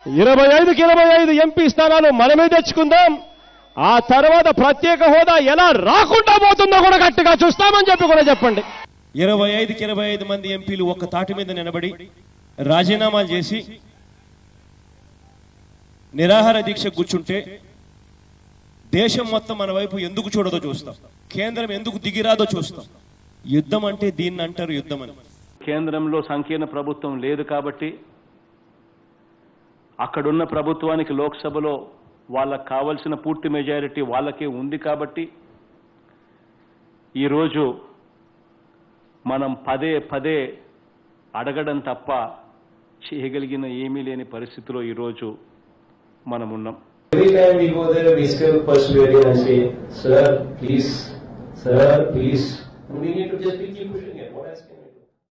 ఇరవై ఐదుకి ఇరవై ఐదు ఎంపీ స్థానాలు మనమే తెచ్చుకుందాం ఆ తర్వాత ప్రత్యేక హోదా ఎలా రాకుండా పోతుందో కూడా గట్టిగా చూస్తామని చెప్పి కూడా చెప్పండి ఇరవై ఐదుకి ఇరవై ఐదు మంది ఎంపీలు ఒక్క తాటి మీద నిలబడి రాజీనామాలు చేసి నిరాహార దీక్ష కూర్చుంటే దేశం మొత్తం మన వైపు ఎందుకు చూడదో చూస్తాం కేంద్రం ఎందుకు దిగిరాదో చూస్తాం యుద్ధం అంటే దీన్ని అంటారు యుద్ధం అని కేంద్రంలో సంకీర్ణ ప్రభుత్వం లేదు కాబట్టి అక్కడున్న ప్రభుత్వానికి లోక్సభలో వాళ్ళకు కావలసిన పూర్తి మెజారిటీ వాళ్ళకే ఉంది కాబట్టి ఈరోజు మనం పదే పదే అడగడం తప్ప చేయగలిగిన ఏమీ లేని పరిస్థితిలో ఈరోజు మనం ఉన్నాం Every time we go there, we still persevere and say, Sir, please, Sir, please. And we need to just keep pushing it. What else can we do?